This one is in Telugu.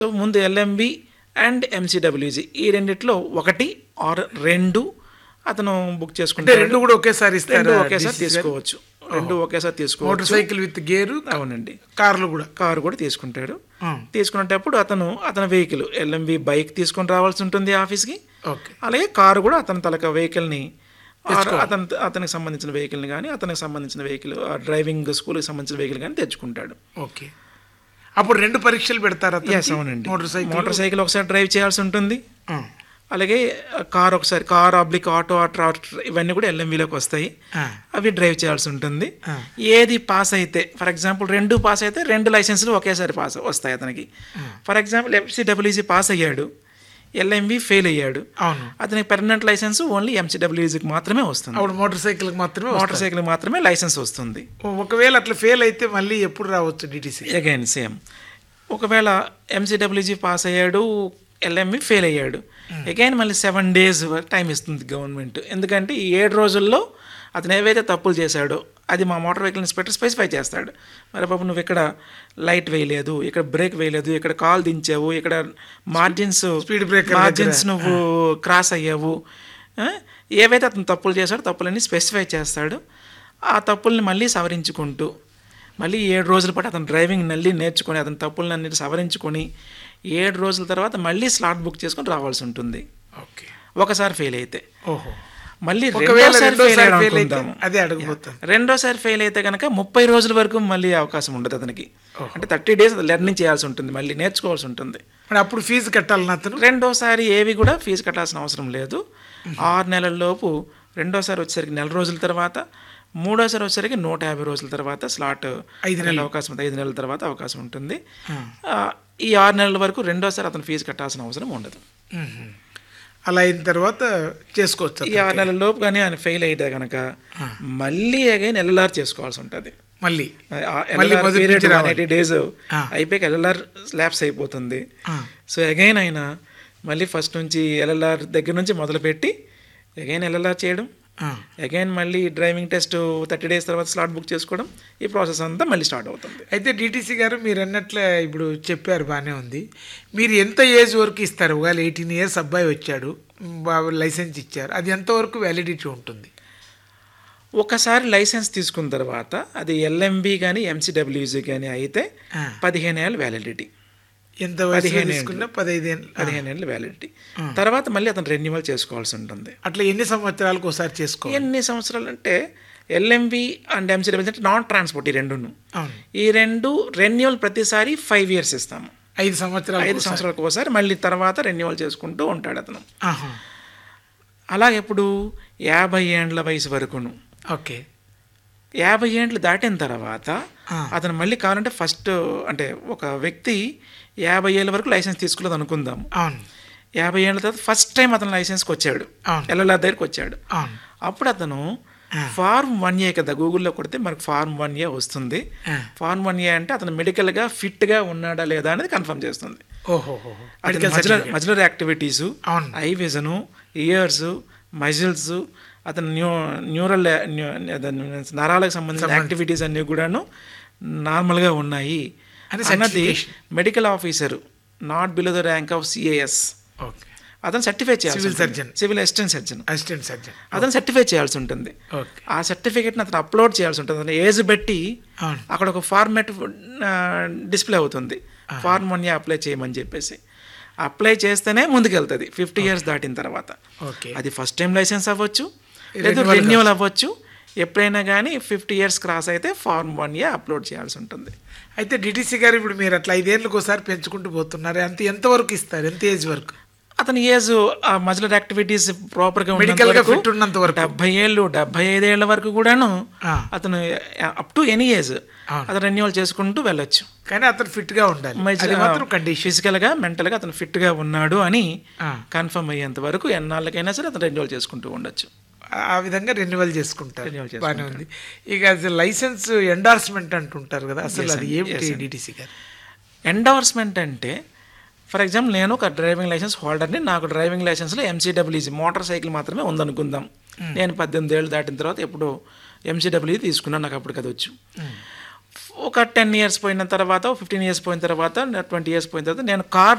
సో ముందు ఎల్ఎంబి అండ్ ఎంసీడబ్ల్యూజీ ఈ రెండిట్లో ఒకటి ఆర్ రెండు అతను బుక్ అంటే చేసుకుంటే రెండు కూడా ఒకేసారి రెండు ఇస్తారు ఒకేసారి తీసుకోవచ్చు రెండు ఒకేసారి మోటార్ తీసుకోవచ్చు సైకిల్ విత్ గేరు అవునండి కార్లు కూడా కారు కూడా తీసుకుంటాడు ఆ, తీసుకునేటప్పుడు అతను అతని వెహికల్ ఎల్ఎంబి బైక్ తీసుకొని రావాల్సి ఉంటుంది ఆఫీస్కి ఓకే అలాగే కారు కూడా అతని తలక వెహికల్ని ఆర్ అతని అతనికి సంబంధించిన వెహికల్ని కానీ అతనికి సంబంధించిన వెహికల్ డ్రైవింగ్ స్కూల్కి సంబంధించిన వెహికల్ కానీ తెచ్చుకుంటాడు ఓకే అప్పుడు రెండు పరీక్షలు పెడతారు ఎస్ అవునండి మోటార్ సైకిల్ మోటార్ సైకిల్ ఒకసారి డ్రైవ్ చేయాల్సి ఉంటుంది ఆ, అలాగే కార్ ఒకసారి కార్ అబ్లిక్ ఆటో ట్రాక్టర్ ఇవన్నీ కూడా ఎల్ఎంవిలోకి వస్తాయి ఆ, అవి డ్రైవ్ చేయాల్సి ఉంటుంది ఆ. ఏది పాస్ అయితే ఫర్ ఎగ్జాంపుల్ రెండు పాస్ అయితే రెండు లైసెన్సులు ఒకేసారి పాస్ వస్తాయి అతనికి ఫర్ ఎగ్జాంపుల్ ఎఫ్సిడబ్ల్యూజీ పాస్ అయ్యాడు ఎల్ఎంవి ఫెయిల్ అయ్యాడు అవును అతనికి పెర్మనెంట్ లైసెన్స్ ఓన్లీ ఎంసీడబ్ల్యూజీకి మాత్రమే వస్తుంది అప్పుడు మోటార్ సైకిల్కి మాత్రమే మోటార్ సైకిల్ మాత్రమే లైసెన్స్ వస్తుంది వస్తుంది. ఒకవేళ అట్లా ఫెయిల్ అయితే మళ్ళీ ఎప్పుడు రావచ్చు డిటిసి అగైన్ సేమ్ ఒకవేళ ఎంసీడబ్ల్యూజీ పాస్ అయ్యాడు ఎల్ఎంఈ ఫెయిల్ అయ్యాడు అగైన్ మళ్ళీ సెవెన్ డేస్ టైం ఇస్తుంది గవర్నమెంట్ ఎందుకంటే ఈ ఏడు రోజుల్లో అతను ఏవైతే తప్పులు చేశాడో అది మా మోటార్ వెహికల్ ఇన్స్పెక్టర్ స్పెసిఫై చేస్తాడు మరి బాబు నువ్వు ఇక్కడ లైట్ వేయలేదు ఇక్కడ బ్రేక్ వేయలేదు ఇక్కడ కాల్ దించావు ఇక్కడ మార్జిన్స్ Speed breaker మార్జిన్స్ నువ్వు క్రాస్ అయ్యావు ఆ? ఏవైతే అతను తప్పులు చేశాడో తప్పులన్నీ స్పెసిఫై చేస్తాడు ఆ తప్పుల్ని మళ్ళీ సవరించుకుంటూ మళ్ళీ ఏడు రోజుల పాటు అతను డ్రైవింగ్ మళ్ళీ నేర్చుకొని అతని తప్పులన్నీ సవరించుకొని ఏడు రోజుల తర్వాత మళ్ళీ స్లాట్ బుక్ చేసుకొని రావాల్సి ఉంటుంది ఓకే ఒకసారి ఫెయిల్ అయితే ఓహో మళ్ళీ ఒకవేళ రెండోసారి రెండోసారి ఫెయిల్ fail అయితే అనుకుందాము అదే అడగబోతాను రెండోసారి ఫెయిల్ అయితే కనుక ముప్పై రోజుల వరకు మళ్ళీ అవకాశం ఉండదు అతనికి అంటే థర్టీ డేస్ లెర్నింగ్ చేయాల్సి ఉంటుంది మళ్ళీ నేర్చుకోవాల్సి ఉంటుంది మరి అప్పుడు ఫీజు కట్టాలని అతను రెండోసారి ఏవి కూడా ఫీజు కట్టాల్సిన అవసరం లేదు ఆరు నెలల లోపు రెండోసారి వచ్చేసరికి నెల రోజుల తర్వాత మూడోసారి వచ్చేసరికి నూట యాభై రోజుల తర్వాత స్లాట్ ఐదు నెలల అవకాశం ఉంది ఐదు నెలల తర్వాత అవకాశం ఉంటుంది ఆ, ఈ ఆరు నెలల వరకు రెండోసారి అతను ఫీజు కట్టాల్సిన అవసరం ఉండదు మ్మ్. అలా అయిన తర్వాత చేసుకోవచ్చు ఈ ఆరు నెలల లోపు కానీ ఆయన ఫెయిల్ అయితే కనుక మళ్ళీ అగైన్ ఎల్ఎల్ఆర్ చేసుకోవాల్సి ఉంటుంది మళ్ళీ మళ్ళీ మొదటి పీరియడ్ నుంచి వన్ ఎయిటీ డేస్ ఆ. అయిపోయాక ఎల్ఎల్ఆర్ స్లాబ్స్ అయిపోతుంది ఆ, సో అగైన్ ఆయన మళ్ళీ ఫస్ట్ నుంచి ఎల్ఎల్ఆర్ దగ్గర నుంచి మొదలుపెట్టి అగైన్ ఎల్ఎల్ఆర్ చేయడం ఆ. అగైన్ మళ్ళీ డ్రైవింగ్ టెస్ట్ థర్టీ డేస్ తర్వాత స్లాట్ బుక్ చేసుకోవడం ఈ ప్రాసెస్ అంతా మళ్ళీ స్టార్ట్ అవుతుంది అయితే డిటీసీ గారు మీరు అన్నట్లే ఇప్పుడు చెప్పారు బాగానే ఉంది మీరు ఎంత ఏజ్ వరకు ఇస్తారు ఒకవేళ ఎయిటీన్ ఇయర్స్ అబ్బాయి వచ్చాడు బా- లైసెన్స్ ఇచ్చారు అది ఎంతవరకు వ్యాలిడిటీ ఉంటుంది ఒకసారి లైసెన్స్ తీసుకున్న తర్వాత అది ఎల్ఎంబి కానీ ఎంసీడబ్ల్యూజీ కానీ అయితే ఆ. పదిహేను ఏళ్ళ వ్యాలిడిటీ ఎంత వయసు పదిహేను తీసుకున్నా పదహైదు ఏళ్ళు. పదిహేను ఏళ్ళ వ్యాలిడిటీ తర్వాత మళ్ళీ అతను రెన్యువల్ చేసుకోవాల్సి ఉంటుంది అట్లా ఎన్ని సంవత్సరాలకు ఒకసారి చేసుకోవాలి ఎన్ని సంవత్సరాలు అంటే ఎల్ఎంబి అండ్ ఎంసీడబ్ల్యూజీ అంటే నాన్ ట్రాన్స్పోర్ట్ ఈ రెండును అవును ఈ రెండు రెన్యువల్ ప్రతిసారి ఫైవ్ ఇయర్స్ ఇస్తాము ఐదు సంవత్సరాలు ఐదు సంవత్సరాలకు ఒకసారి మళ్ళీ తర్వాత రెన్యువల్ చేసుకుంటూ ఉంటాడు అతను ఆహా. అలాగే ఇప్పుడు యాభై ఏండ్ల వయసు వరకును ఓకే యాభై ఏండ్లు దాటిన తర్వాత ఆ. అతను మళ్ళీ కావాలంటే ఫస్ట్ అంటే ఒక వ్యక్తి యాభై ఏళ్ళ వరకు లైసెన్స్ తీసుకోలేదు అనుకుందాం అవును యాభై ఏళ్ళ తర్వాత ఫస్ట్ టైం అతను లైసెన్స్కి వచ్చాడు అవును. ఎల్ఎల్ఆర్ దగ్గరికి వచ్చాడు అవును అప్పుడు అతను ఆ. ఫార్మ్ వన్ ఏ కదా గూగుల్లో కొడితే మనకు ఫార్మ్ వన్ ఏ వస్తుంది ఆ. ఫార్మ్ వన్ ఏ అంటే అతను మెడికల్గా ఫిట్గా ఉన్నాడా లేదా అనేది కన్ఫర్మ్ చేస్తుంది ఓహో అతని మజిలర్ మజిలర్ యాక్టివిటీసు అవును. ఐ విజను ఇయర్స్ మజిల్స్ అతని న్యూ న్యూరల్ న్యూ- అతని నరాలకు సంబంధించిన యాక్టివిటీస్ అన్నీ కూడాను నార్మల్గా ఉన్నాయి అని అన్నది certification. Medical officer not below the rank of CAS okay అతను సర్టిఫై చేయాలి Civil surgeon. Civil assistant surgeon assistant surgeon అతను సర్టిఫై చేయాల్సి ఉంటుంది ఓకే ఆ సర్టిఫికేట్ని అతను అప్లోడ్ చేయాల్సి ఉంటుంది అతని ఏజ్ బట్టి అవును అక్కడ ఒక ఫార్మాట్ డిస్ప్లే అవుతుంది ఫార్మ్ వన్ అప్లై చేయమని చెప్పేసి అప్లై చేస్తేనే ముందుకెళ్తుంది ఫిఫ్టీ ఇయర్స్ దాటిన తర్వాత ఓకే అది ఫస్ట్ టైం లైసెన్స్ అవ్వచ్చు లేదా రెన్యువల్ అవ్వచ్చు ఎప్పుడైనా కానీ ఫిఫ్టీ ఇయర్స్ క్రాస్ అయితే ఫార్మ్ వన్ ఏ అప్లోడ్ చేయాల్సి ఉంటుంది అయితే డిటీసీ గారు ఇప్పుడు మీరు అట్లా ఐదేళ్ళకి ఒకసారి పెంచుకుంటూ పోతున్నారు అంత ఎంతవరకు ఇస్తారు ఎంత ఏజ్ వరకు అతని ఏజ్ ఆ మజిలర్ యాక్టివిటీస్ ప్రాపర్గా Medical గా fit ఉన్నంత వరకు. డెబ్బై ఏళ్ళు డెబ్బై ఐదేళ్ల వరకు కూడాను ఆ. అతను అప్ టు ఎనీ ఏజ్ అవును. అతను రెన్యువల్ చేసుకుంటూ వెళ్ళొచ్చు కానీ అతను fit గా ఉండాలి అది మాత్రం కండిషన్ ఫిజికల్గా మెంటల్గా అతను ఫిట్గా ఉన్నాడు అని ఆ. కన్ఫర్మ్ అయ్యేంత వరకు ఎన్నాళ్ళకైనా సరే అతను రెన్యువల్ చేసుకుంటూ ఉండొచ్చు ఆ విధంగా రెన్యువల్ చేసుకుంటారు Renewal బాగానే ఉంది ఇక అసలు లైసెన్స్ ఎండార్స్మెంట్ అంటుంటారు కదా అసలు అది ఏమిటి డిటీసీ గారు ఎండోర్స్మెంట్ అంటే ఫర్ ఎగ్జాంపుల్ నేను ఒక డ్రైవింగ్ లైసెన్స్ హోల్డర్ని నాకు డ్రైవింగ్ లైసెన్స్లో ఎంసీడబ్ల్యూజీ మోటార్ సైకిల్ మాత్రమే ఉందనుకుందాం నేను పద్దెనిమిది ఏళ్ళు దాటిన తర్వాత ఎప్పుడు ఎంసీడబ్ల్యూ తీసుకున్నాను నాకు అప్పుడు కదా వచ్చు ఒక టెన్ ఇయర్స్ పోయిన తర్వాత ఫిఫ్టీన్ ఇయర్స్ పోయిన తర్వాత ట్వంటీ ఇయర్స్ పోయిన తర్వాత నేను కార్